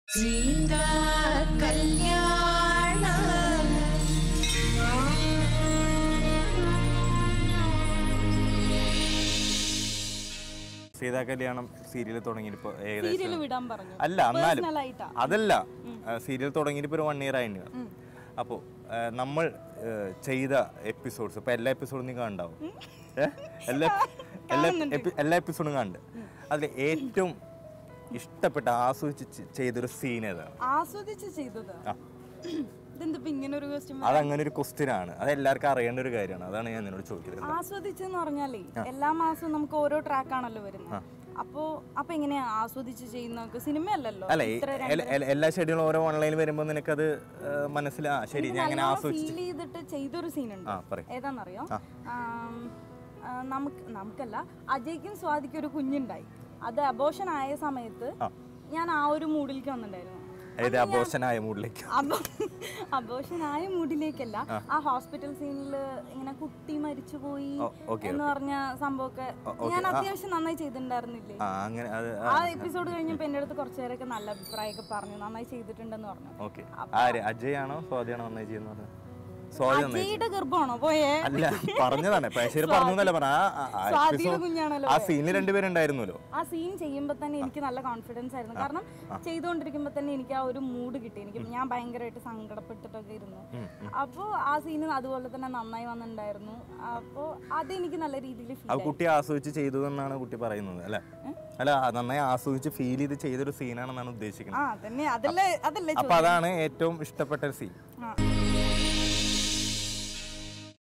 സീതാ കല്യാണം സീതാ കല്യാണം serial തുടങ്ങിയിപ്പോ serial ഏകദേശം വിടാൻ പറഞ്ഞു അല്ല എന്നാലും Personal ആയിട്ടാ? അതല്ല സീരിയൽ തുടങ്ങിയിട്ട് ഇപ്പോൾ ഒരു വൺ ഇയർ ആയിട്ട് അപ്പോൾ നമ്മൾ ആ, ചെയ്ത എപ്പിസോഡ്സ് ഇപ്പൊ എല്ലാ എപ്പിസോഡും നീ കാണണ്ടാവും ഏ? എല്ലാ എല്ലാ എപ്പി- എല്ലാ എപ്പിസോഡും കണ്ട് അതിൽ ഏറ്റവും ഇഷ്ടപ്പെട്ട ആസ്വദിച്ച് ചെ- ചെയ്തൊരു സീൻ ഏതാണ് ആസ്വദിച്ച് ചെയ്തത് ആ. ഇതെന്തിപ്പോ ഇങ്ങനെ ഒരു ക്വസ്റ്റ്യൻ അതങ്ങനെ ഒരു ക്വസ്റ്റ്യൻ ആണ് അത് എല്ലാവർക്കും അറിയേണ്ട ഒരു കാര്യമാണ് അതാണ് ഞാൻ നിന്നോട് ചോദിക്കുന്നത് ആസ്വദിച്ചെന്ന് പറഞ്ഞാലേ എല്ലാ മാസവും നമുക്ക് ഓരോ ട്രാക്ക് ആണല്ലോ വരുന്നത് അപ്പോ അപ്പൊ എങ്ങനെയാ ആസ്വദിച്ച് ചെയ്യുന്നതൊക്കെ സിനിമയല്ലല്ലോ അല്ല ഈ എല്ല- എല്ല- എല്ലാ ഷെഡ്യൂളും ഓരോ ഓൺലൈനിൽ വരുമ്പോൾ നിനക്കത് മനസ്സിലാ ശരി ഞാൻ അങ്ങനെ ആസ്വദിച്ച് ഫീൽ ചെയ്തിട്ട് ചെയ്തൊരു സീൻ ഉണ്ട് ആ പറയും ഏതാണെന്നറിയോ ആം, ആ, നമുക്ക് നമുക്കല്ല അജയ്ക്കും സ്വാതിക്കും ഒരു കുഞ്ഞുണ്ടായി അത് അബോഷൻ ആയ സമയത്ത് ഞാൻ ആ ഒരു മൂഡിലേക്ക് വന്നിട്ടുണ്ടായിരുന്നു അതായത് അബോഷനായ മൂഡിലേക്ക് അബോഷൻ ആയ മൂഡിലേക്കല്ല ആ ഹോസ്പിറ്റൽ സീനിൽ ഇങ്ങനെ കുട്ടി മരിച്ചുപോയി ഓ, okay, എന്ന് പറഞ്ഞ സംഭവമൊക്കെ ഞാൻ അത്യാവശ്യം നന്നായി ചെയ്തിട്ടുണ്ടായിരുന്നില്ലേ ആ അങ്ങനെ അത് ആ എപ്പിസോഡ് കഴിഞ്ഞപ്പോ എന്റെ അടുത്ത് കുറച്ചു പേരൊക്കെ നല്ല അഭിപ്രായമൊക്കെ പറഞ്ഞു നന്നായി ചെയ്തിട്ടുണ്ടെന്ന് പറഞ്ഞു ഓക്കെ ആര് അജയ് ആണോ സ്വാതിയാണോ നന്നായി ചെയ്യുന്നത് സ്വാതി നന്നായി അജയുടെ ഗർഭമാണോ പോയേ അല്ല പറഞ്ഞതാണ് പ്രേക്ഷകർ പറഞ്ഞു എന്നല്ല പറഞ്ഞ ആ- ആ- ആ സ്വാതിയുടെ episode- കുഞ്ഞാണല്ലോ ആ സീനിൽ രണ്ടുപേരുണ്ടായിരുന്നല്ലോ ആ സീൻ ചെയ്യുമ്പോൾ തന്നെ എനിക്ക് നല്ല കോൺഫിഡൻസ് ആയിരുന്നു കാരണം ചെയ്തുകൊണ്ടിരിക്കുമ്പോൾ തന്നെ എനിക്ക് ആ ഒരു മൂഡ് കിട്ടി എനിക്ക് ഞാൻ ഭയങ്കരമായിട്ട് സങ്കടപ്പെട്ടിട്ടൊക്കെ ഇരുന്നു അപ്പോൾ ആ സീൻ അതുപോലെ തന്നെ നന്നായി വന്നിട്ടുണ്ടായിരുന്നു അപ്പോൾ അതെനിക്ക് നല്ല രീതിയിൽ ആ ഫീൽ കുട്ടി ആസ്വദിച്ച് ചെയ്തു എന്നാണ് കുട്ടി പറയുന്നത് അല്ല അല്ല ആ നന്നായി ആസ്വദിച്ച് ഫീൽ ചെയ്ത് ചെയ്തൊരു സീനാണെന്നാണ് ഉദ്ദേശിക്കുന്നത് ആ തന്നെ അതല്ലേ അതല്ലേ അപ്പൊ അതാണ് ഏറ്റവും ഇഷ്ടപ്പെട്ട സീൻ ആ